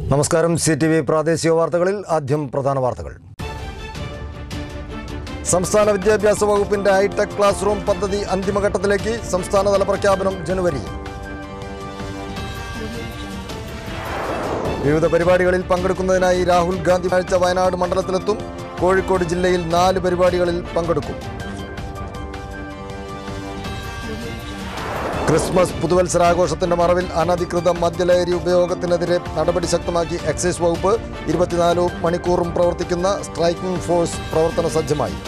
നമസ്കാരം C T V പ്രാദേശിക വാർത്തകളിൽ ആദ്യം പ്രധാന വാർത്തകൾ സംസ്ഥാന വിദ്യാഭ്യാസ വകുപ്പിന്റെ ഹൈടെക് ക്ലാസ് റൂം പദ്ധതി അന്തിമഘട്ടത്തിലേക്ക് സംസ്ഥാനതല പ്രഖ്യാപനം ജനുവരി വിവിധ പരിപാടികളിൽ പങ്കെടുക്കുന്നതിനായി രാഹുൽ ഗാന്ധി ആഴ്ച വയനാട് മണ്ഡലത്തിലെത്തും കോഴിക്കോട് ജില്ലയിൽ നാല് പരിപാടികളിൽ പങ്കെടുക്കും ക്രിസ്മസ് പുതുവത്സരാഘോഷത്തിന്റെ മറവിൽ അനധികൃത മദ്യലഹരി ഉപയോഗത്തിനെതിരെ നടപടി ശക്തമാക്കി എക്സൈസ് വകുപ്പ് ഇരുപത്തിനാല് മണിക്കൂറും പ്രവർത്തിക്കുന്ന സ്ട്രൈക്കിംഗ് ഫോഴ്സ് പ്രവർത്തന സജ്ജമായി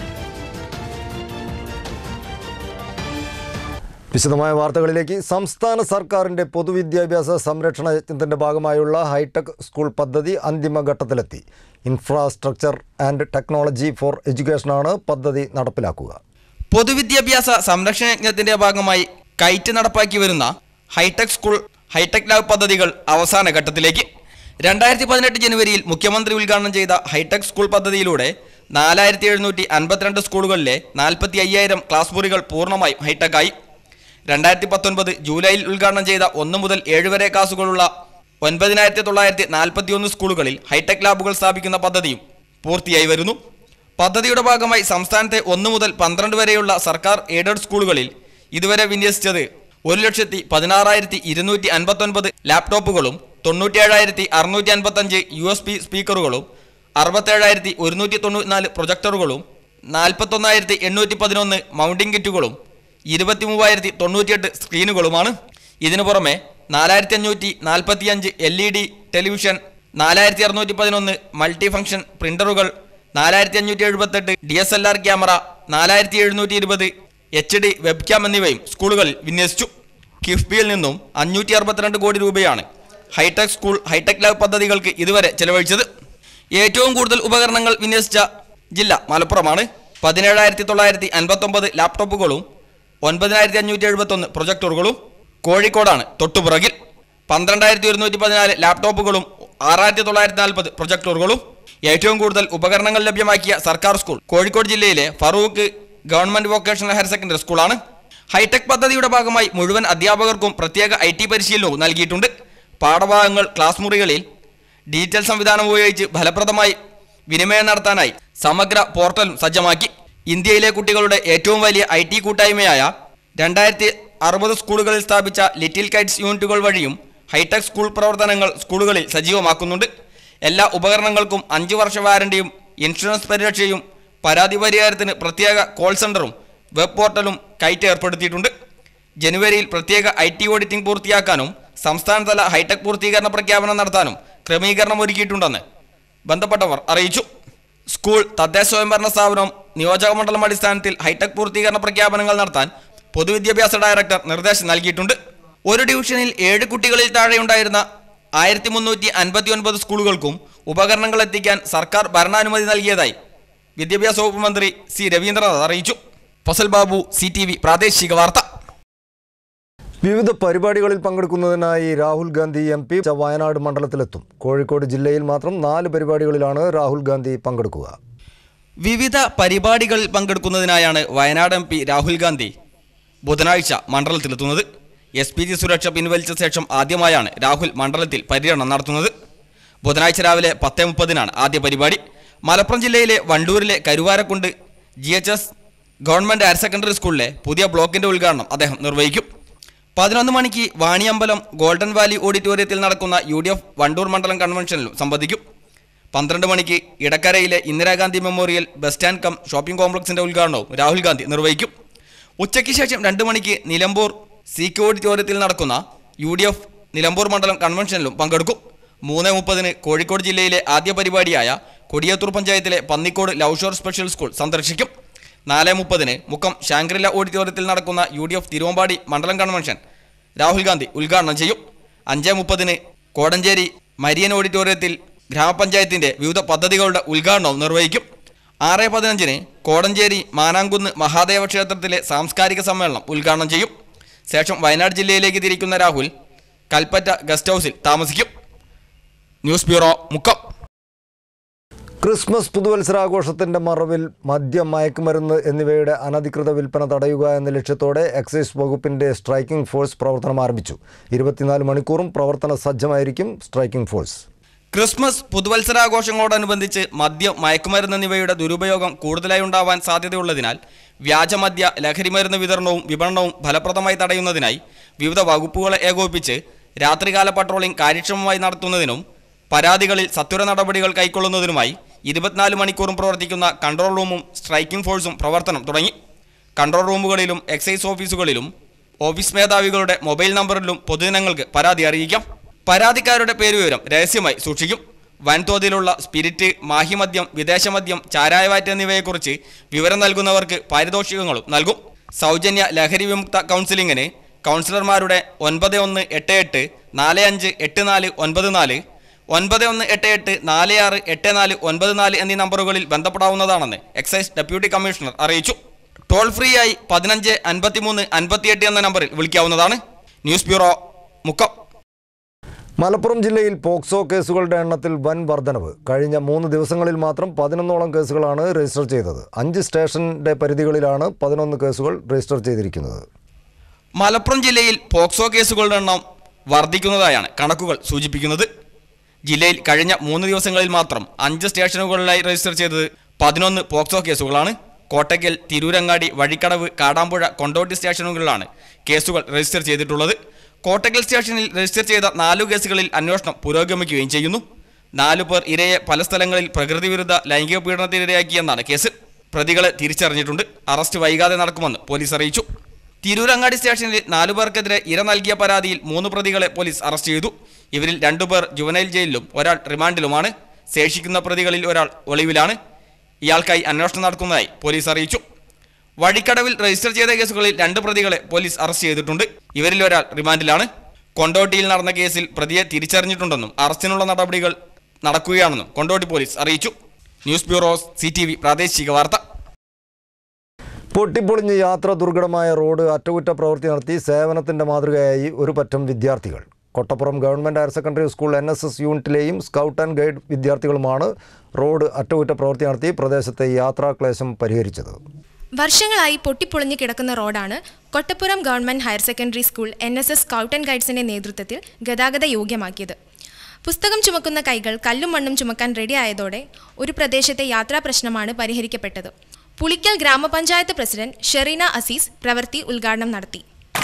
വിശദമായ വാർത്തകളിലേക്ക് സംസ്ഥാന സർക്കാരിന്റെ പൊതുവിദ്യാഭ്യാസ സംരക്ഷണ യജ്ഞത്തിന്റെ ഭാഗമായുള്ള ഹൈടെക് സ്കൂൾ പദ്ധതി അന്തിമഘട്ടത്തിലെത്തി ഇൻഫ്രാസ്ട്രക്ചർ ആൻഡ് ടെക്നോളജി ഫോർ എഡ്യൂക്കേഷനാണ് പദ്ധതി നടപ്പിലാക്കുക പൊതുവിദ്യാഭ്യാസ സംരക്ഷണ യജ്ഞത്തിന്റെ ഭാഗമായി കൈറ്റ് നടപ്പാക്കി വരുന്ന ഹൈടെക് സ്കൂൾ ഹൈടെക് ലാബ് പദ്ധതികൾ അവസാന ഘട്ടത്തിലേക്ക് രണ്ടായിരത്തി പതിനെട്ട് ജനുവരിയിൽ മുഖ്യമന്ത്രി ഉദ്ഘാടനം ചെയ്ത ഹൈടെക് സ്കൂൾ പദ്ധതിയിലൂടെ നാലായിരത്തി എഴുന്നൂറ്റി അൻപത്തിരണ്ട് സ്കൂളുകളിലെ നാൽപ്പത്തി അയ്യായിരം ക്ലാസ് മുറികൾ പൂർണ്ണമായും ഹൈടെക്കായി രണ്ടായിരത്തി പത്തൊൻപത് ജൂലൈയിൽ ഉദ്ഘാടനം ചെയ്ത ഒന്ന് മുതൽ ഏഴ് വരെ ക്ലാസുകളുള്ള ഒൻപതിനായിരത്തി തൊള്ളായിരത്തി നാൽപ്പത്തി ഒന്ന് സ്കൂളുകളിൽ ഹൈടെക് ലാബുകൾ സ്ഥാപിക്കുന്ന പദ്ധതിയും പൂർത്തിയായി വരുന്നു പദ്ധതിയുടെ ഭാഗമായി സംസ്ഥാനത്തെ ഒന്ന് മുതൽ പന്ത്രണ്ട് വരെയുള്ള സർക്കാർ എയ്ഡഡ് സ്കൂളുകളിൽ ഇതുവരെ വിന്യസിച്ചത് ഒരു ലക്ഷത്തി പതിനാറായിരത്തി ഇരുന്നൂറ്റി അൻപത്തൊൻപത് ലാപ്ടോപ്പുകളും തൊണ്ണൂറ്റേഴായിരത്തി അറുന്നൂറ്റി അൻപത്തഞ്ച് യു എസ് പി സ്പീക്കറുകളും അറുപത്തേഴായിരത്തി ഒരുന്നൂറ്റി തൊണ്ണൂറ്റിനാല് പ്രൊജക്ടറുകളും നാൽപ്പത്തൊന്നായിരത്തി എണ്ണൂറ്റി പതിനൊന്ന് മൗണ്ടിംഗ് കിറ്റുകളും ഇരുപത്തി മൂവായിരത്തി തൊണ്ണൂറ്റിയെട്ട് സ്ക്രീനുകളുമാണ് ഇതിനു പുറമെ നാലായിരത്തി അഞ്ഞൂറ്റി നാൽപ്പത്തിയഞ്ച് എൽ ഇ ഡി ടെലിവിഷൻ നാലായിരത്തി അറുന്നൂറ്റി പതിനൊന്ന് മൾട്ടി ഫംഗ്ഷൻ പ്രിന്ററുകൾ നാലായിരത്തി അഞ്ഞൂറ്റി എഴുപത്തെട്ട് D S L R camera നാലായിരത്തി എഴുന്നൂറ്റി ഇരുപത് എച്ച് ഡി വെബ് ക്യാം എന്നിവയും സ്കൂളുകളിൽ വിന്യസിച്ചു കിഫ്ബിയിൽ നിന്നും അഞ്ഞൂറ്റി അറുപത്തിരണ്ട് കോടി രൂപയാണ് ഹൈടെക് സ്കൂൾ ഹൈടെക് ലാബ് പദ്ധതികൾക്ക് ഇതുവരെ ചെലവഴിച്ചത് ഏറ്റവും കൂടുതൽ ഉപകരണങ്ങൾ വിന്യസിച്ച ജില്ല മലപ്പുറമാണ് പതിനേഴായിരത്തി തൊള്ളായിരത്തി അൻപത്തൊമ്പത് ലാപ്ടോപ്പുകളും ഒൻപതിനായിരത്തി അഞ്ഞൂറ്റി എഴുപത്തൊന്ന് പ്രൊജക്ടറുകളും കോഴിക്കോടാണ് തൊട്ടുപിറകിൽ പന്ത്രണ്ടായിരത്തി ഒരുന്നൂറ്റി പതിനാല് ലാപ്ടോപ്പുകളും ആറായിരത്തി തൊള്ളായിരത്തി നാൽപ്പത് പ്രൊജക്ടറുകളും ഏറ്റവും കൂടുതൽ ഉപകരണങ്ങൾ ലഭ്യമാക്കിയ സർക്കാർ സ്കൂൾ കോഴിക്കോട് ജില്ലയിലെ Farook government vocational higher secondary സ്കൂളാണ് ഹൈടെക് പദ്ധതിയുടെ ഭാഗമായി മുഴുവൻ അധ്യാപകർക്കും പ്രത്യേക ഐ ടി പരിശീലനവും നൽകിയിട്ടുണ്ട് പാഠഭാഗങ്ങൾ ക്ലാസ് മുറികളിൽ ഡിജിറ്റൽ സംവിധാനം ഉപയോഗിച്ച് ഫലപ്രദമായി വിനിമയം നടത്താനായി സമഗ്ര പോർട്ടലും സജ്ജമാക്കി ഇന്ത്യയിലെ കുട്ടികളുടെ ഏറ്റവും വലിയ ഐ ടി കൂട്ടായ്മയായ രണ്ടായിരത്തി അറുപത് സ്കൂളുകളിൽ സ്ഥാപിച്ച ലിറ്റിൽ കൈറ്റ്സ് യൂണിറ്റുകൾ വഴിയും ഹൈടെക് സ്കൂൾ പ്രവർത്തനങ്ങൾ സ്കൂളുകളിൽ സജീവമാക്കുന്നുണ്ട് എല്ലാ ഉപകരണങ്ങൾക്കും അഞ്ച് വർഷ വാരണ്ടിയും ഇൻഷുറൻസ് പരിരക്ഷയും പരാതി പരിഹാരത്തിന് പ്രത്യേക കോൾ സെന്ററും വെബ് പോർട്ടലും കൈറ്റ് ഏർപ്പെടുത്തിയിട്ടുണ്ട് ജനുവരിയിൽ പ്രത്യേക ഐ ടി ഓഡിറ്റിംഗ് പൂർത്തിയാക്കാനും സംസ്ഥാനതല ഹൈടെക് പൂർത്തീകരണ പ്രഖ്യാപനം നടത്താനും ക്രമീകരണം ഒരുക്കിയിട്ടുണ്ടെന്ന് ബന്ധപ്പെട്ടവർ അറിയിച്ചു സ്കൂൾ തദ്ദേശ സ്വയംഭരണ സ്ഥാപനം നിയോജക മണ്ഡലം അടിസ്ഥാനത്തിൽ ഹൈടെക് പൂർത്തീകരണ പ്രഖ്യാപനങ്ങൾ നടത്താൻ പൊതുവിദ്യാഭ്യാസ ഡയറക്ടർ നിർദ്ദേശം നൽകിയിട്ടുണ്ട് ഒരു ഡിവിഷനിൽ ഏഴ് കുട്ടികളിൽ താഴെയുണ്ടായിരുന്ന ആയിരത്തി മുന്നൂറ്റി അൻപത്തി ഒൻപത് സ്കൂളുകൾക്കും ഉപകരണങ്ങൾ എത്തിക്കാൻ സർക്കാർ ഭരണാനുമതി നൽകിയതായി വിദ്യാഭ്യാസ വകുപ്പ് മന്ത്രി സി രവീന്ദ്രനാഥ് അറിയിച്ചു Fazal Babu C T V പ്രാദേശിക വാർത്ത വിവിധ പരിപാടികളിൽ പങ്കെടുക്കുന്നതിനായി രാഹുൽ ഗാന്ധി എം പി വയനാട് മണ്ഡലത്തിലെത്തും കോഴിക്കോട് ജില്ലയിൽ മാത്രം നാല് പരിപാടികളിലാണ് രാഹുൽ ഗാന്ധി പങ്കെടുക്കുക വിവിധ പരിപാടികളിൽ പങ്കെടുക്കുന്നതിനായാണ് വയനാട് എം പി രാഹുൽ ഗാന്ധി ബുധനാഴ്ച മണ്ഡലത്തിലെത്തുന്നത് എസ് പി ജി സുരക്ഷ പിൻവലിച്ച ശേഷം ആദ്യമായാണ് രാഹുൽ മണ്ഡലത്തിൽ പര്യടനം നടത്തുന്നത് ബുധനാഴ്ച രാവിലെ പത്ത് മുപ്പതിനാണ് ആദ്യ പരിപാടി മലപ്പുറം ജില്ലയിലെ വണ്ടൂരിലെ Karuvarakund G H S government higher secondary സ്കൂളിലെ പുതിയ ബ്ലോക്കിൻ്റെ ഉദ്ഘാടനം അദ്ദേഹം നിർവഹിക്കും പതിനൊന്ന് മണിക്ക് വാണിയമ്പലം ഗോൾഡൻ വാലി ഓഡിറ്റോറിയത്തിൽ നടക്കുന്ന യു ഡി എഫ് വണ്ടൂർ മണ്ഡലം കൺവെൻഷനിലും സംബന്ധിക്കും പന്ത്രണ്ട് മണിക്ക് ഇടക്കരയിലെ Indira Gandhi memorial bus stand cum shopping കോംപ്ലക്സിന്റെ ഉദ്ഘാടനവും രാഹുൽ ഗാന്ധി നിർവഹിക്കും ഉച്ചയ്ക്ക് ശേഷം രണ്ട് മണിക്ക് നിലമ്പൂർ സി കെ ഓഡിറ്റോറിയത്തിൽ നടക്കുന്ന യു ഡി എഫ് നിലമ്പൂർ മണ്ഡലം കൺവെൻഷനിലും പങ്കെടുക്കും മൂന്ന് മുപ്പതിന് കോഴിക്കോട് ജില്ലയിലെ ആദ്യ പരിപാടിയായ കൊടിയത്തൂർ പഞ്ചായത്തിലെ പന്നിക്കോട് ലൗഷോർ സ്പെഷ്യൽ സ്കൂൾ സന്ദർശിക്കും നാല് മുപ്പതിന് മുക്കം ശാങ്ക്രില ഓഡിറ്റോറിയത്തിൽ നടക്കുന്ന യു ഡി എഫ് തിരുവമ്പാടി മണ്ഡലം കൺവെൻഷൻ രാഹുൽ ഗാന്ധി ഉദ്ഘാടനം ചെയ്യും അഞ്ച് മുപ്പതിന് കോടഞ്ചേരി മരിയൻ ഓഡിറ്റോറിയത്തിൽ ഗ്രാമപഞ്ചായത്തിന്റെ വിവിധ പദ്ധതികളുടെ ഉദ്ഘാടനവും നിർവഹിക്കും ആറ് പതിനഞ്ചിന് കോടഞ്ചേരി മാനാങ്കുന്ന് മഹാദേവ ക്ഷേത്രത്തിലെ സാംസ്കാരിക സമ്മേളനം ഉദ്ഘാടനം ചെയ്യും ശേഷം വയനാട് ജില്ലയിലേക്ക് തിരിക്കുന്ന രാഹുൽ കൽപ്പറ്റ ഗസ്റ്റ് ഹൗസിൽ താമസിക്കും ന്യൂസ് ബ്യൂറോ മുക്കം ക്രിസ്മസ് പുതുവത്സരാഘോഷത്തിന്റെ മറവിൽ മദ്യം മയക്കുമരുന്ന് എന്നിവയുടെ അനധികൃത വിൽപ്പന തടയുക എന്ന ലക്ഷ്യത്തോടെ എക്സൈസ് വകുപ്പിന്റെ സ്ട്രൈക്കിംഗ് ഫോഴ്സ് പ്രവർത്തനം ആരംഭിച്ചു ഇരുപത്തിനാല് മണിക്കൂറും പ്രവർത്തന സജ്ജമായിരിക്കും സ്ട്രൈക്കിംഗ് ഫോഴ്സ് ക്രിസ്മസ് പുതുവത്സരാഘോഷങ്ങളോടനുബന്ധിച്ച് മദ്യം മയക്കുമരുന്ന് എന്നിവയുടെ ദുരുപയോഗം കൂടുതലായി ഉണ്ടാവാൻ സാധ്യതയുള്ളതിനാൽ വ്യാജമദ്യ ലഹരിമരുന്ന് വിതരണവും വിപണനവും ഫലപ്രദമായി തടയുന്നതിനായി വിവിധ വകുപ്പുകളെ ഏകോപിപ്പിച്ച് രാത്രികാല പട്രോളിംഗ് കാര്യക്ഷമമായി നടത്തുന്നതിനും പരാതികളിൽ സത്വര നടപടികൾ കൈക്കൊള്ളുന്നതിനുമായി ഇരുപത്തിനാല് മണിക്കൂറും പ്രവർത്തിക്കുന്ന കൺട്രോൾ റൂമും സ്ട്രൈക്കിംഗ് ഫോഴ്സും പ്രവർത്തനം തുടങ്ങി കൺട്രോൾ റൂമുകളിലും എക്സൈസ് ഓഫീസുകളിലും ഓഫീസ് മേധാവികളുടെ മൊബൈൽ നമ്പറിലും പൊതുജനങ്ങൾക്ക് പരാതി അറിയിക്കാം പരാതിക്കാരുടെ പേരുവിവരം രഹസ്യമായി സൂക്ഷിക്കും വൻതോതിലുള്ള സ്പിരിറ്റ് മാഹിമദ്യം വിദേശമദ്യം ചാരായവാറ്റ് എന്നിവയെക്കുറിച്ച് വിവരം നൽകുന്നവർക്ക് പാരിതോഷികങ്ങളും നൽകും സൗജന്യ ലഹരി വിമുക്ത കൗൺസിലിങ്ങിന് കൗൺസിലർമാരുടെ ഒൻപത് ഒന്ന് എട്ട് എട്ട് നാല് അഞ്ച് എട്ട് നാല് ഒൻപത് നാല് ഒൻപത് ഒന്ന് എട്ട് എട്ട് നാല് ആറ് എട്ട് നാല് ഒൻപത് നാല് എന്നീ നമ്പറുകളിൽ ബന്ധപ്പെടാവുന്നതാണെന്ന് എക്സൈസ് ഡെപ്യൂട്ടി കമ്മീഷണർ അറിയിച്ചു ടോൾ ഫ്രീ ആയി പതിനഞ്ച് അൻപത്തിമൂന്ന് അൻപത്തിയെട്ട് എന്ന നമ്പറിൽ വിളിക്കാവുന്നതാണ് ന്യൂസ് ബ്യൂറോ മുക്കം മലപ്പുറം ജില്ലയിൽ പോക്സോ കേസുകളുടെ എണ്ണത്തിൽ വൻ വർധനവ് കഴിഞ്ഞ മൂന്ന് ദിവസങ്ങളിൽ മാത്രം പതിനൊന്നോളം കേസുകളാണ് രജിസ്റ്റർ ചെയ്തത് അഞ്ച് സ്റ്റേഷന്റെ പരിധികളിലാണ് പതിനൊന്ന് കേസുകൾ രജിസ്റ്റർ ചെയ്തിരിക്കുന്നത് മലപ്പുറം ജില്ലയിൽ പോക്സോ കേസുകളുടെ എണ്ണം വർദ്ധിക്കുന്നതായാണ് കണക്കുകൾ സൂചിപ്പിക്കുന്നത് ജില്ലയിൽ കഴിഞ്ഞ മൂന്ന് ദിവസങ്ങളിൽ മാത്രം അഞ്ച് സ്റ്റേഷനുകളിലായി രജിസ്റ്റർ ചെയ്തത് പതിനൊന്ന് പോക്സോ കേസുകളാണ് കോട്ടയ്ക്കൽ തിരൂരങ്ങാടി വഴിക്കടവ് കാടാമ്പുഴ കൊണ്ടോട്ടി സ്റ്റേഷനുകളിലാണ് കേസുകൾ രജിസ്റ്റർ ചെയ്തിട്ടുള്ളത് കോട്ടയ്ക്കൽ സ്റ്റേഷനിൽ രജിസ്റ്റർ ചെയ്ത നാലു കേസുകളിൽ അന്വേഷണം പുരോഗമിക്കുകയും ചെയ്യുന്നു നാലു പേർ ഇരയെ പല സ്ഥലങ്ങളിൽ പ്രകൃതി വിരുദ്ധ ലൈംഗിക പീഡനത്തിനിരയാക്കിയെന്നാണ് കേസ് പ്രതികളെ തിരിച്ചറിഞ്ഞിട്ടുണ്ട് അറസ്റ്റ് വൈകാതെ നടക്കുമെന്ന് പോലീസ് അറിയിച്ചു തിരൂരങ്ങാടി സ്റ്റേഷനിൽ നാലു പേർക്കെതിരെ ഇര നൽകിയ പരാതിയിൽ മൂന്ന് പ്രതികളെ പോലീസ് അറസ്റ്റ് ചെയ്തു ഇവരിൽ രണ്ടുപേർ ജുവനൈൽ ജയിലിലും ഒരാൾ റിമാൻഡിലുമാണ് ശേഷിക്കുന്ന പ്രതികളിൽ ഒരാൾ ഒളിവിലാണ് ഇയാൾക്കായി അന്വേഷണം നടക്കുന്നതായി പോലീസ് അറിയിച്ചു വഴിക്കടവിൽ രജിസ്റ്റർ ചെയ്ത കേസുകളിൽ രണ്ട് പ്രതികളെ പോലീസ് അറസ്റ്റ് ചെയ്തിട്ടുണ്ട് ഇവരിൽ ഒരാൾ റിമാൻഡിലാണ് കൊണ്ടോട്ടിയിൽ നടന്ന കേസിൽ പ്രതിയെ തിരിച്ചറിഞ്ഞിട്ടുണ്ടെന്നും അറസ്റ്റിനുള്ള നടപടികൾ നടക്കുകയാണെന്നും കൊണ്ടോട്ടി പോലീസ് അറിയിച്ചു ന്യൂസ് ബ്യൂറോ സി പ്രാദേശിക വാർത്ത പൊട്ടിപ്പൊളിഞ്ഞ് യാത്ര ദുർഘടമായ റോഡ് അറ്റകുറ്റ പ്രവൃത്തി നടത്തി സേവനത്തിന്റെ മാതൃകയായി ഒരു പറ്റം വിദ്യാർത്ഥികൾ Kottappuram government higher secondary school N S S യൂണിറ്റിലെയും സ്കൗട്ട് ആൻഡ് ഗൈഡ് വിദ്യാർത്ഥികളുമാണ് റോഡ് അറ്റകുറ്റ പ്രവൃത്തി നടത്തി പ്രദേശത്തെ യാത്രാക്ലേശം പരിഹരിച്ചത് വർഷങ്ങളായി പൊട്ടിപ്പൊളിഞ്ഞു കിടക്കുന്ന റോഡാണ് Kottappuram government higher secondary school N S S scout and ഗൈഡ്സിന്റെ നേതൃത്വത്തിൽ ഗതാഗത യോഗ്യമാക്കിയത് പുസ്തകം ചുമക്കുന്ന കൈകൾ കല്ലും മണ്ണും ചുമക്കാൻ റെഡിയായതോടെ ഒരു പ്രദേശത്തെ യാത്രാ പ്രശ്നമാണ് പരിഹരിക്കപ്പെട്ടത് പുളിക്കൽ ഗ്രാമപഞ്ചായത്ത് പ്രസിഡന്റ് ഷെറീന അസീസ് പ്രവൃത്തി ഉദ്ഘാടനം നടത്തി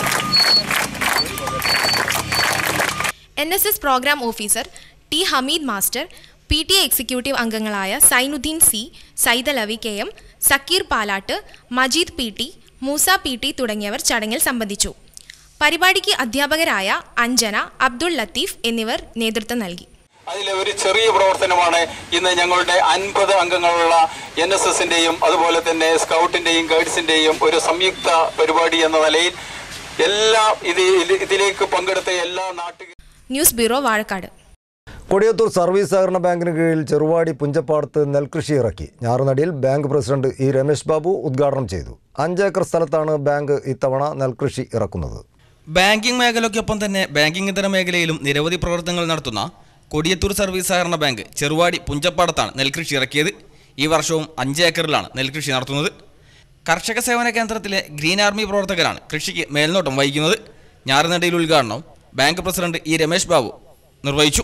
N S S programme officer T Hameed master P T A executive അംഗങ്ങളായ Sainuddin C Saidalavi K M Zakir Palatt Majeed P T Moosa P T തുടങ്ങിയവർ ചടങ്ങിൽ സംബന്ധിച്ചു പരിപാടിക്ക് അധ്യാപകരായ അഞ്ജന അബ്ദുൾ ലത്തീഫ് എന്നിവർ നേതൃത്വം നൽകി അതിലെ ഒരു ചെറിയ പ്രവർത്തനമാണ് ഇന്ന് ഞങ്ങളുടെ അൻപത് അംഗങ്ങളുള്ള എൻ എസ് എസിന്റെയും അതുപോലെ തന്നെ സ്കൗട്ടിന്റെയും ഗൈഡ്സിന്റെയും ഒരു സംയുക്ത പരിപാടി എന്ന നിലയിൽ എല്ലാ ഇത് ഇതിലേക്ക് പങ്കെടുത്ത എല്ലാ നാട്ടുകാരും news bureau Vazhakkad Kodiyathur service സഹകരണ ബാങ്കിന് കീഴിൽ ചെറുവാടി പുഞ്ചപ്പാടത്ത് നെൽകൃഷി ഇറക്കി ഞാറുനടിയിൽ bank president E Ramesh Babu ഉദ്ഘാടനം ചെയ്തു അഞ്ചേക്കർ സ്ഥലത്താണ് ബാങ്ക് ഇത്തവണ നെൽകൃഷി ഇറക്കുന്നത് ബാങ്കിംഗ് മേഖലയ്ക്കൊപ്പം തന്നെ ബാങ്കിംഗ് ഇതര മേഖലയിലും നിരവധി പ്രവർത്തനങ്ങൾ നടത്തുന്ന കൊടിയത്തൂർ സർവീസ് സഹകരണ ബാങ്ക് ചെറുവാടി പുഞ്ചപ്പാടത്താണ് നെൽകൃഷി ഇറക്കിയത് ഈ വർഷവും അഞ്ച് ഏക്കറിലാണ് നെൽകൃഷി നടത്തുന്നത് കർഷക സേവന കേന്ദ്രത്തിലെ ഗ്രീൻ ആർമി പ്രവർത്തകരാണ് കൃഷിക്ക് മേൽനോട്ടം വഹിക്കുന്നത് ഞാറുനടയിൽ ഉദ്ഘാടനം bank president E Ramesh Babu നിർവഹിച്ചു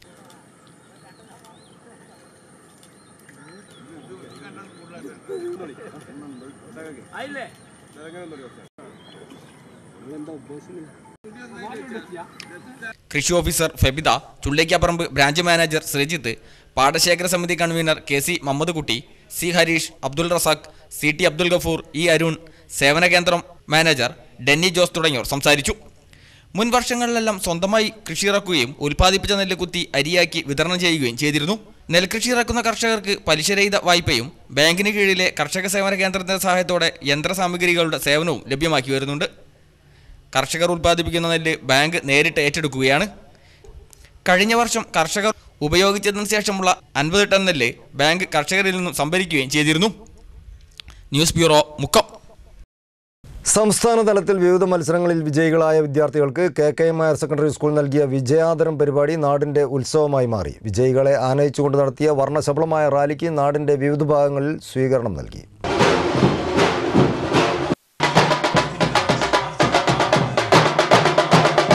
കൃഷി officer Febitha Chullikkaparamba branch manager Sreejith പാടശേഖര സമിതി convener K C Muhammad Kutty C Harish Abdul Razak C T Abdul Gafoor E Arun സേവന കേന്ദ്രം മാനേജർ ഡെന്നി ജോസ് തുടങ്ങിയവർ സംസാരിച്ചു മുൻ വർഷങ്ങളിലെല്ലാം സ്വന്തമായി കൃഷി ഇറക്കുകയും ഉൽപ്പാദിപ്പിച്ച നെല്ല് കുത്തി അരിയാക്കി വിതരണം ചെയ്യുകയും ചെയ്തിരുന്നു നെൽകൃഷി ഇറക്കുന്ന കർഷകർക്ക് പലിശരഹിത വായ്പയും ബാങ്കിന് കീഴിലെ കർഷക സേവന കേന്ദ്രത്തിന്റെ സഹായത്തോടെ യന്ത്രസാമഗ്രികളുടെ സേവനവും ലഭ്യമാക്കി വരുന്നുണ്ട് കർഷകർ ഉൽപ്പാദിപ്പിക്കുന്ന നെല്ല് ബാങ്ക് നേരിട്ട് ഏറ്റെടുക്കുകയാണ് കഴിഞ്ഞ വർഷം കർഷകർ ഉപയോഗിച്ചതിനു ശേഷമുള്ള അൻപത് ടൺ നെല്ല് ബാങ്ക് കർഷകരിൽ നിന്നും സംഭരിക്കുകയും ചെയ്തിരുന്നു ന്യൂസ് ബ്യൂറോ മുക്കം സംസ്ഥാന തലത്തിൽ വിവിധ മത്സരങ്ങളിൽ വിജയികളായ വിദ്യാർത്ഥികൾക്ക് K K M higher secondary school നൽകിയ വിജയാദരം പരിപാടി നാടിന്റെ ഉത്സവമായി മാറി വിജയികളെ ആനയിച്ചുകൊണ്ട് നടത്തിയ വർണ്ണശബളമായ റാലിക്ക് നാടിന്റെ വിവിധ ഭാഗങ്ങളിൽ സ്വീകരണം നൽകി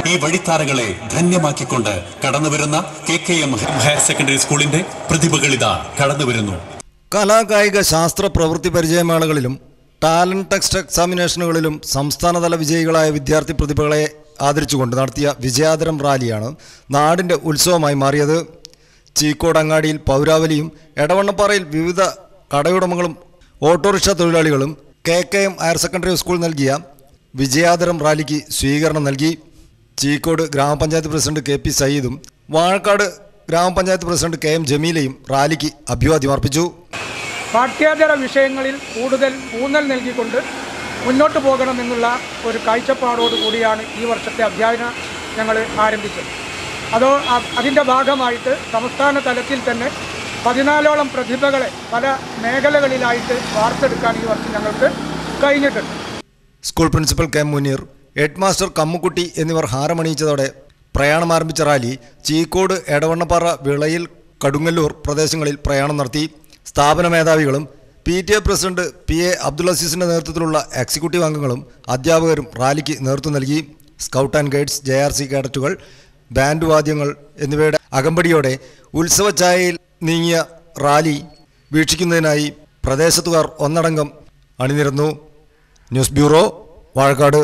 ഈ വഴിത്താരകളെ ധന്യമാക്കിക്കൊണ്ട് കടന്നുവരുന്ന K K M higher secondary സ്കൂളിന്റെ പ്രതിഭകളിതാ കടന്നുവരുന്നു കലാകായിക ശാസ്ത്ര പ്രവൃത്തി പരിചയമേളകളിലും ടാലന്റ് ടെക്സ്റ്റ് എക്സാമിനേഷനുകളിലും സംസ്ഥാനതല വിജയികളായ വിദ്യാർത്ഥി പ്രതിഭകളെ ആദരിച്ചുകൊണ്ട് നടത്തിയ വിജയാദരം റാലിയാണ് നാടിൻ്റെ ഉത്സവമായി മാറിയത് ചീക്കോട് അങ്ങാടിയിൽ പൗരാവലിയും എടവണ്ണപ്പാറയിൽ വിവിധ കടയുടമകളും ഓട്ടോറിക്ഷ തൊഴിലാളികളും K K M higher secondary school നൽകിയ വിജയാദരം റാലിക്ക് സ്വീകരണം നൽകി ചീക്കോട് ഗ്രാമപഞ്ചായത്ത് പ്രസിഡന്റ് കെ പി സയ്യിദും വാഴക്കാട് ഗ്രാമപഞ്ചായത്ത് പ്രസിഡന്റ് കെ എം ജമീലയും റാലിക്ക് അഭിവാദ്യം അർപ്പിച്ചു പാഠ്യേതര വിഷയങ്ങളിൽ കൂടുതൽ ഊന്നൽ നൽകിക്കൊണ്ട് മുന്നോട്ട് പോകണമെന്നുള്ള ഒരു കാഴ്ചപ്പാടോട് കൂടിയാണ് ഈ വർഷത്തെ അധ്യയനം ഞങ്ങൾ ആരംഭിച്ചത് അതോ അ- അതിൻ്റെ ഭാഗമായിട്ട് സംസ്ഥാന തലത്തിൽ തന്നെ പതിനാലോളം പ്രതിഭകളെ പല മേഖലകളിലായിട്ട് വാർത്തെടുക്കാൻ ഈ വർഷം ഞങ്ങൾക്ക് കഴിഞ്ഞിട്ടുണ്ട് school principal K Muneer head master Kammukutty എന്നിവർ ഹാരമണിയിച്ചതോടെ പ്രയാണം ആരംഭിച്ച റാലി ചീക്കോട് എടവണ്ണപ്പാറ വിളയിൽ കടുങ്ങല്ലൂർ പ്രദേശങ്ങളിൽ പ്രയാണം നടത്തി സ്ഥാപന മേധാവികളും P T A president P A Abdul അസീസിന്റെ നേതൃത്വത്തിലുള്ള എക്സിക്യൂട്ടീവ് അംഗങ്ങളും അധ്യാപകരും റാലിക്ക് നേതൃത്വം നൽകി scout and guides J R C കേഡറ്റുകൾ ബാൻഡ് വാദ്യങ്ങൾ എന്നിവയുടെ അകമ്പടിയോടെ ഉത്സവഛായയിൽ നീങ്ങിയ റാലി വീക്ഷിക്കുന്നതിനായി പ്രദേശത്തുകാർ ഒന്നടങ്കം അണിനിരന്നു ന്യൂസ് ബ്യൂറോ വാഴക്കാട്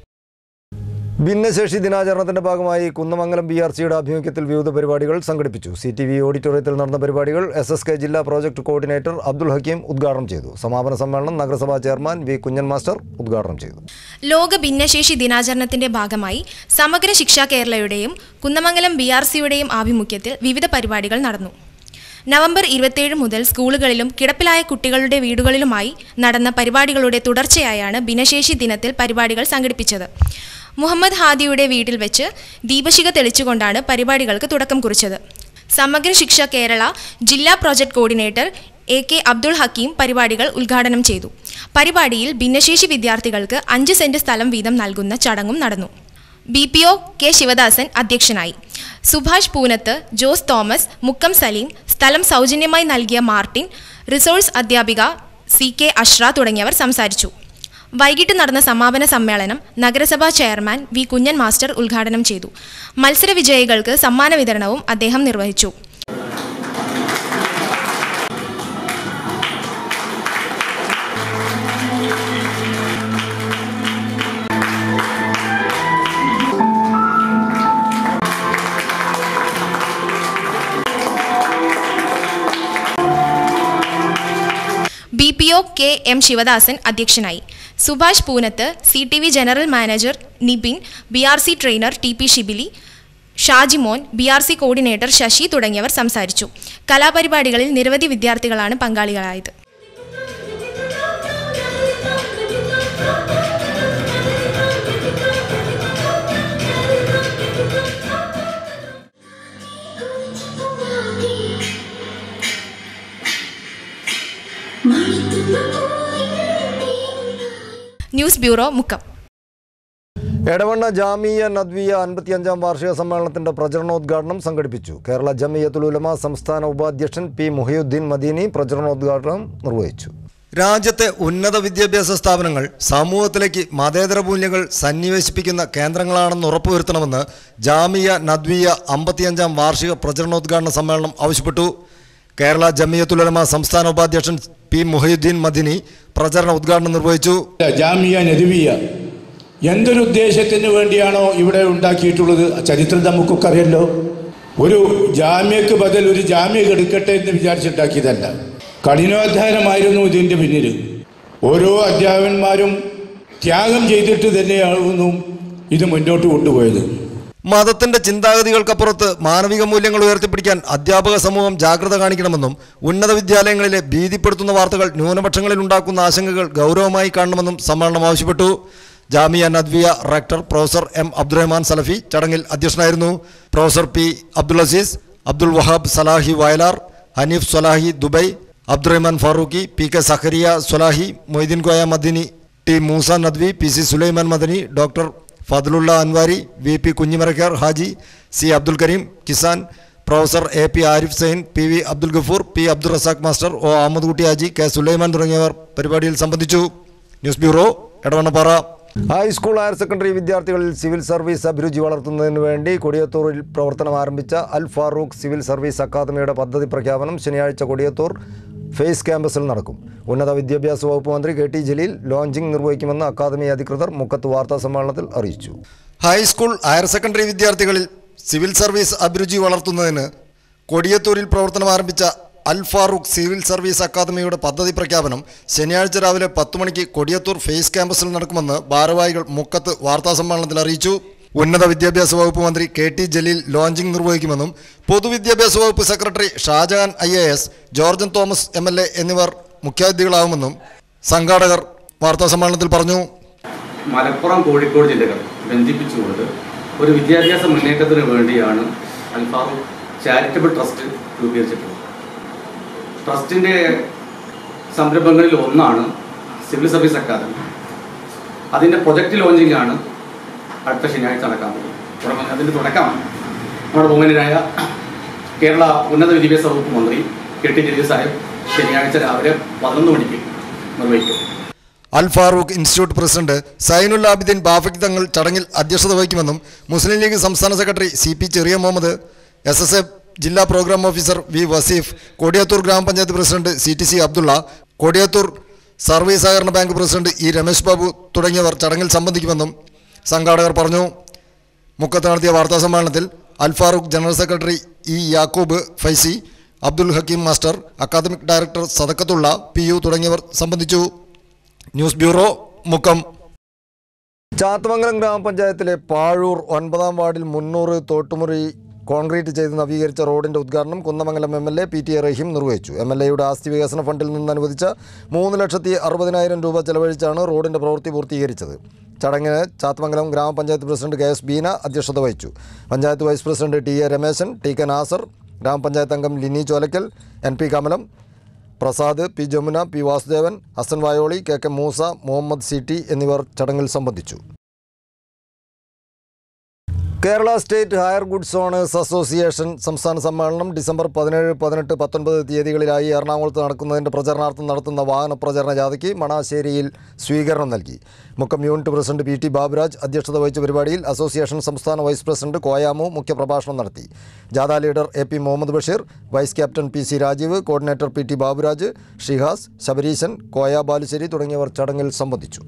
ഭിന്നശേഷി ദിനാചരണത്തിന്റെ ഭാഗമായി കുന്നമംഗലം ബി ആർ സിയുടെ ആഭിമുഖ്യത്തിൽ വിവിധ പരിപാടികൾ സംഘടിപ്പിച്ചു സി ടി വി ഓഡിറ്റോറിയത്തിൽ നടന്ന പരിപാടികൾ എസ് എസ് കെ ജില്ലാ പ്രോജക്ട് കോർഡിനേറ്റർ അബ്ദുൽ ഹക്കീം ഉദ്ഘാടനം ചെയ്തു സമാപന സമ്മേളനം നഗരസഭാ ചെയർമാൻ വി കുഞ്ഞൻ മാസ്റ്റർ ഉദ്ഘാടനം ചെയ്തു ലോക ഭിന്നശേഷി ദിനാചരണത്തിന്റെ ഭാഗമായി സമഗ്ര ശിക്ഷ കേരളയുടെയും കുന്നമംഗലം ബി ആർ സിയുടെയും ആഭിമുഖ്യത്തിൽ വിവിധ പരിപാടികൾ നടന്നു നവംബർ ഇരുപത്തിയേഴ് മുതൽ സ്കൂളുകളിലും കിടപ്പിലായ കുട്ടികളുടെ വീടുകളിലുമായി നടന്ന പരിപാടികളുടെ തുടർച്ചയായാണ് ഭിന്നശേഷി ദിനത്തിൽ പരിപാടികൾ സംഘടിപ്പിച്ചത് മുഹമ്മദ് ഹാദിയുടെ വീട്ടിൽ വെച്ച് ദീപശിഖ തെളിച്ചുകൊണ്ടാണ് പരിപാടികൾക്ക് തുടക്കം കുറിച്ചത് സമഗ്ര ശിക്ഷ കേരള ജില്ലാ project coordinator A K Abdul Hakeem പരിപാടികൾ ഉദ്ഘാടനം ചെയ്തു പരിപാടിയിൽ ഭിന്നശേഷി വിദ്യാർത്ഥികൾക്ക് അഞ്ച് സെന്റ് സ്ഥലം വീതം നൽകുന്ന ചടങ്ങും നടന്നു B P O K Sivadasan അധ്യക്ഷനായി സുഭാഷ് പൂനത്ത് ജോസ് തോമസ് മുക്കം സലീം സ്ഥലം സൗജന്യമായി നൽകിയ മാർട്ടിൻ റിസോഴ്സ് അധ്യാപിക സി കെ അഷ്റ തുടങ്ങിയവർ സംസാരിച്ചു വൈകിട്ട് നടന്ന സമാപന സമ്മേളനം നഗരസഭാ ചെയർമാൻ വി കുഞ്ഞൻ മാസ്റ്റർ ഉദ്ഘാടനം ചെയ്തു മത്സര വിജയികൾക്ക് സമ്മാന വിതരണവും അദ്ദേഹം നിർവഹിച്ചു B P O K M Sivadasan അധ്യക്ഷനായി Subhash Poonath C T V general manager Nibin B R C trainer T P Shibili Shajimon B R C coordinator Sasi തുടങ്ങിയവർ സംസാരിച്ചു കലാപരിപാടികളിൽ നിരവധി വിദ്യാർത്ഥികളാണ് പങ്കാളികളായത് ന്യൂസ് ബ്യൂറോ മുക്കം എടവണ്ണ ജാമിയ നദ്വിയ അൻപത്തിയഞ്ചാം വാർഷിക സമ്മേളനത്തിന്റെ പ്രചരണോദ്ഘാടനം സംഘടിപ്പിച്ചു കേരള ജമിയത്തുൽ ഉലമ സംസ്ഥാന ഉപാധ്യക്ഷൻ പി മുഹിയുദ്ദീൻ മദീനി പ്രചരണോദ്ഘാടനം നിർവഹിച്ചു രാജ്യത്തെ ഉന്നത വിദ്യാഭ്യാസ സ്ഥാപനങ്ങൾ സമൂഹത്തിലേക്ക് മതേതര മൂല്യങ്ങൾ സന്നിവേശിപ്പിക്കുന്ന കേന്ദ്രങ്ങളാണെന്ന് ഉറപ്പുവരുത്തണമെന്ന് ജാമിയ നദ്വിയ അമ്പത്തിയഞ്ചാം വാർഷിക പ്രചരണോദ്ഘാടന സമ്മേളനം ആവശ്യപ്പെട്ടു കേരള ജമിയത്തുലമ സംസ്ഥാന ഉപാധ്യക്ഷൻ പി മുഹിയുദ്ദീൻ മദിനി പ്രചരണ ഉദ്ഘാടനം നിർവഹിച്ചു ജാമിയ നദുവിയ എന്തൊരു ഉദ്ദേശത്തിന് വേണ്ടിയാണോ ഇവിടെ ഉണ്ടാക്കിയിട്ടുള്ളത് ചരിത്രം നമുക്കൊക്കെ അറിയല്ലോ ഒരു ജാമ്യക്ക് ബദൽ ഒരു ജാമ്യ എടുക്കട്ടെ എന്ന് വിചാരിച്ചുണ്ടാക്കിയതല്ല കഠിനാധ്വാനമായിരുന്നു ഇതിൻ്റെ പിന്നിൽ ഓരോ അധ്യാപകന്മാരും ത്യാഗം ചെയ്തിട്ട് തന്നെയായിരുന്നു ഇത് മുന്നോട്ട് കൊണ്ടുപോയത് മതത്തിന്റെ ചിന്താഗതികൾക്കപ്പുറത്ത് മാനവിക മൂല്യങ്ങൾ ഉയർത്തിപ്പിടിക്കാൻ അധ്യാപക സമൂഹം ജാഗ്രത കാണിക്കണമെന്നും ഉന്നത വിദ്യാലയങ്ങളിലെ ഭീതിപ്പെടുത്തുന്ന വാർത്തകൾ ന്യൂനപക്ഷങ്ങളിൽ ഉണ്ടാക്കുന്ന ആശങ്കകൾ ഗൗരവമായി കാണണമെന്നും സമ്മേളനം ആവശ്യപ്പെട്ടു Jamia Nadvia rector professor M Abdurahman Salafi ചടങ്ങിൽ അധ്യക്ഷനായിരുന്നു professor P Abdul Aziz Abdul Wahab Salahi Vayalar Hanif Solahi Dubai Abdurahman Farooqi P K Zakariya Solahi Moideen Koya Madini T Moosa Nadvi P C Sulaiman Madani doctor Fadlulla Anwari V P Kunjimarakkar Haji C Abdul Kareem Kisan professor A P Arif Sain P V Abdul Gafoor P Abdul Razak master O Ahammed Kutty Haji K Sulaiman തുടങ്ങിയവർ പരിപാടിയിൽ സംബന്ധിച്ചു news bureau Edavannappara high school higher secondary വിദ്യാർത്ഥികളിൽ സിവിൽ സർവീസ് അഭിരുചി വളർത്തുന്നതിന് വേണ്ടി കൊടിയത്തൂരിൽ പ്രവർത്തനം ആരംഭിച്ച അൽ ഫാറൂഖ് സിവിൽ സർവീസ് അക്കാദമിയുടെ പദ്ധതി പ്രഖ്യാപനം ശനിയാഴ്ച കൊടിയത്തൂർ ഫേസ് ക്യാമ്പസിൽ നടക്കും ഉന്നത വിദ്യാഭ്യാസ വകുപ്പ് മന്ത്രി കെ ടി ജലീൽ ലോഞ്ചിംഗ് നിർവഹിക്കുമെന്ന് അക്കാദമി അധികൃതർ മുക്കത്ത് വാർത്താ സമ്മേളനത്തിൽ അറിയിച്ചു ഹൈസ്കൂൾ ഹയർ സെക്കൻഡറി വിദ്യാർത്ഥികളിൽ സിവിൽ സർവീസ് അഭിരുചി വളർത്തുന്നതിന് കൊടിയത്തൂരിൽ പ്രവർത്തനം ആരംഭിച്ച അൽ ഫാറൂഖ് സിവിൽ സർവീസ് അക്കാദമിയുടെ പദ്ധതി പ്രഖ്യാപനം ശനിയാഴ്ച രാവിലെ പത്ത് മണിക്ക് കൊടിയത്തൂർ ഫേസ് ക്യാമ്പസിൽ നടക്കുമെന്ന് ഭാരവാഹികൾ മുക്കത്ത് വാർത്താസമ്മേളനത്തിൽ അറിയിച്ചു ഉന്നത വിദ്യാഭ്യാസ വകുപ്പ് മന്ത്രി കെ ടി ജലീൽ ലോഞ്ചിംഗ് നിർവഹിക്കുമെന്നും പൊതുവിദ്യാഭ്യാസ വകുപ്പ് secretary Shajahan I A S George M Thomas M L A എന്നിവർ മുഖ്യാതിഥികളാവുമെന്നും സംഘാടകർ വാർത്താസമ്മേളനത്തിൽ പറഞ്ഞു മലപ്പുറം കോഴിക്കോട് ജില്ലകൾ ബന്ധിപ്പിച്ചുകൊണ്ട് ഒരു വിദ്യാഭ്യാസ മുന്നേറ്റത്തിന് വേണ്ടിയാണ് അൽഫാറൂഖ് ചാരിറ്റബിൾ ട്രസ്റ്റ് രൂപീകരിച്ചിട്ടുള്ളത് ട്രസ്റ്റിൻ്റെ സംരംഭങ്ങളിൽ ഒന്നാണ് സിവിൽ സർവീസ് അക്കാദമി അതിൻ്റെ പ്രൊജക്റ്റ് ലോഞ്ചിങ് ആണ് അടുത്ത ശനിയാഴ്ച നടക്കാൻ പോകുന്നത് തുടങ്ങുന്ന അതിൻ്റെ തുടക്കമാണ് നമ്മുടെ ബഹുമാനായ കേരള ഉന്നത വിദ്യാഭ്യാസ വകുപ്പ് മന്ത്രി കെ ടി ജലീൽ സാഹിബ് ശനിയാഴ്ച രാവിലെ പതിനൊന്ന് മണിക്ക് നിർവഹിക്കും അൽ ഫാറൂഖ് ഇൻസ്റ്റിറ്റ്യൂട്ട് പ്രസിഡന്റ് സൈനുൽ ആബിദ്ദീൻ ബാഫിക് തങ്ങൾ ചടങ്ങിൽ അധ്യക്ഷത വഹിക്കുമെന്നും മുസ്ലിം ലീഗ് സംസ്ഥാന secretary C P Cheriya Muhammed S S F ജില്ലാ program officer V Vaseef Kodiyathur ഗ്രാമപഞ്ചായത്ത് president C T C Abdulla Kodiyathur service സഹകരണ bank president E Ramesh Babu തുടങ്ങിയവർ ചടങ്ങിൽ സംബന്ധിക്കുമെന്നും സംഘാടകർ പറഞ്ഞു മുക്കത്ത് നടത്തിയ വാർത്താ സമ്മേളനത്തിൽ Al Farooq general secretary E Yakub Faizy Abdul Hakeem master academic director Sadakathulla P U തുടങ്ങിയവർ സംബന്ധിച്ചു ന്യൂസ് ബ്യൂറോ മുക്കം ചാത്തമംഗലം ഗ്രാമപഞ്ചായത്തിലെ പാഴൂർ ഒൻപതാം വാർഡിൽ മുന്നൂറ് തോട്ടുമുറി കോൺക്രീറ്റ് ചെയ്ത് നവീകരിച്ച റോഡിന്റെ ഉദ്ഘാടനം Kunnamangalam M L A P T A Raheem നിർവഹിച്ചു എം എൽ എയുടെ ആസ്തി വികസന ഫണ്ടിൽ നിന്ന് അനുവദിച്ച മൂന്ന് ലക്ഷത്തി അറുപതിനായിരം രൂപ ചെലവഴിച്ചാണ് റോഡിന്റെ പ്രവൃത്തി പൂർത്തീകരിച്ചത് ചടങ്ങിന് ചാത്തമംഗലം ഗ്രാമപഞ്ചായത്ത് പ്രസിഡന്റ് കെ എസ് ബീന അധ്യക്ഷത വഹിച്ചു panchayat vice president T A Rameshan T K Nasar ഗ്രാമപഞ്ചായത്ത് അംഗം Lini Cholakkal N P Kamalam Prasad P Jamuna P Vasudevan Hasan Vayoli K K Moosa Muhammed C T എന്നിവർ ചടങ്ങിൽ സംബന്ധിച്ചു Kerala state hire goods owners association സംസ്ഥാന സമ്മേളനം ഡിസംബർ പതിനേഴ് പതിനെട്ട് പത്തൊൻപത് തീയതികളിലായി എറണാകുളത്ത് നടക്കുന്നതിൻ്റെ പ്രചരണാർത്ഥം നടത്തുന്ന വാഹന പ്രചരണ ജാഥയ്ക്ക് മണാശ്ശേരിയിൽ സ്വീകരണം നൽകി Mukkam unit president P T Baburaj അധ്യക്ഷത വഹിച്ച പരിപാടിയിൽ അസോസിയേഷൻ സംസ്ഥാന വൈസ് പ്രസിഡന്റ് കോയാമു മുഖ്യപ്രഭാഷണം നടത്തി ജാഥ leader A P Muhammad Basheer vice captain P C Rajeev coordinator P T Baburaj Shihas Sabareesan Koya Balussery തുടങ്ങിയവർ ചടങ്ങിൽ സംബന്ധിച്ചു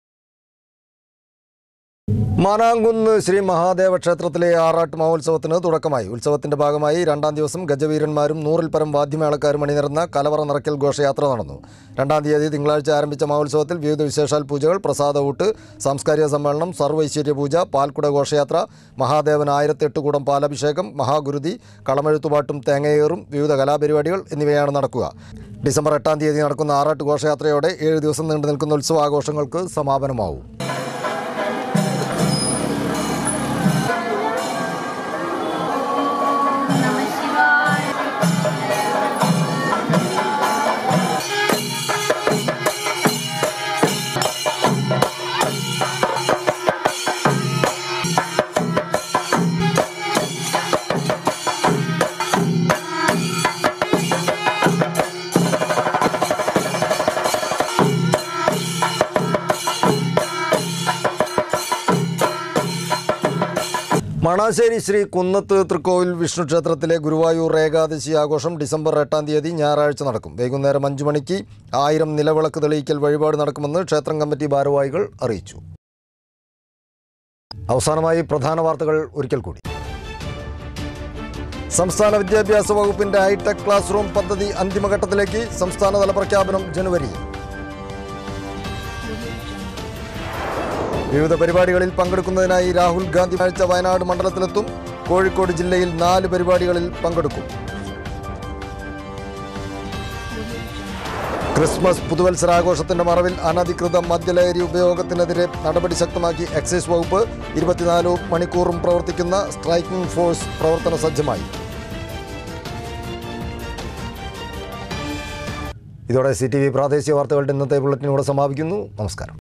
മാനാങ്കുന്ന് ശ്രീ മഹാദേവ ക്ഷേത്രത്തിലെ ആറാട്ട് മഹോത്സവത്തിന് തുടക്കമായി ഉത്സവത്തിന്റെ ഭാഗമായി രണ്ടാം ദിവസം ഗജവീരന്മാരും നൂറിൽ പരം വാദ്യമേളക്കാരും അണിനിരന്ന കലവറ നിറയ്ക്കൽ ഘോഷയാത്ര നടന്നു രണ്ടാം തീയതി തിങ്കളാഴ്ച ആരംഭിച്ച മഹോത്സവത്തിൽ വിവിധ വിശേഷാൽ പൂജകൾ പ്രസാദ ഊട്ട് സാംസ്കാരിക സമ്മേളനം സർവൈശ്വര്യ പൂജ പാൽക്കുട ഘോഷയാത്ര മഹാദേവൻ ആയിരത്തെട്ട് കൂടം പാലഭിഷേകം മഹാഗുരുതി കളമെഴുത്തുപാട്ടും തേങ്ങയേറും വിവിധ കലാപരിപാടികൾ എന്നിവയാണ് നടക്കുക ഡിസംബർ എട്ടാം തീയതി നടക്കുന്ന ആറാട്ട് ഘോഷയാത്രയോടെ ഏഴ് ദിവസം നീണ്ടു നിൽക്കുന്ന ഉത്സവാഘോഷങ്ങൾക്ക് സമാപനമാവും മണാശ്ശേരി ശ്രീ കുന്നത്ത് തൃക്കോവിൽ വിഷ്ണു ക്ഷേത്രത്തിലെ ഗുരുവായൂർ ഏകാദശി ആഘോഷം ഡിസംബർ എട്ടാം തീയതി ഞായറാഴ്ച നടക്കും വൈകുന്നേരം അഞ്ചു മണിക്ക് ആയിരം നിലവിളക്ക് തെളിയിക്കൽ വഴിപാട് നടക്കുമെന്ന് ക്ഷേത്രം കമ്മിറ്റി ഭാരവാഹികൾ അറിയിച്ചു അവസാനമായി പ്രധാന വാർത്തകൾ ഒരിക്കൽ കൂടി സംസ്ഥാന വിദ്യാഭ്യാസ വകുപ്പിന്റെ ഹൈടെക് ക്ലാസ് റൂം പദ്ധതി അന്തിമഘട്ടത്തിലേക്ക് സംസ്ഥാനതല പ്രഖ്യാപനം ജനുവരിയിൽ വിവിധ പരിപാടികളിൽ പങ്കെടുക്കുന്നതിനായി രാഹുൽ ഗാന്ധി ആഴ്ച വയനാട് മണ്ഡലത്തിലെത്തും കോഴിക്കോട് ജില്ലയിൽ നാല് പരിപാടികളിൽ പങ്കെടുക്കും ക്രിസ്മസ് പുതുവത്സരാഘോഷത്തിന്റെ മറവിൽ അനധികൃത മദ്യലഹരി ഉപയോഗത്തിനെതിരെ നടപടി ശക്തമാക്കി എക്സൈസ് വകുപ്പ് ഇരുപത്തിനാല് മണിക്കൂറും പ്രവർത്തിക്കുന്ന സ്ട്രൈക്കിംഗ് ഫോഴ്സ് പ്രവർത്തന സജ്ജമായി ഇതോടെ സി ടി വി പ്രാദേശിക വാർത്തകളുടെ ഇന്നത്തെ ബുള്ളറ്റിനോട് സമാപിക്കുന്നു നമസ്കാരം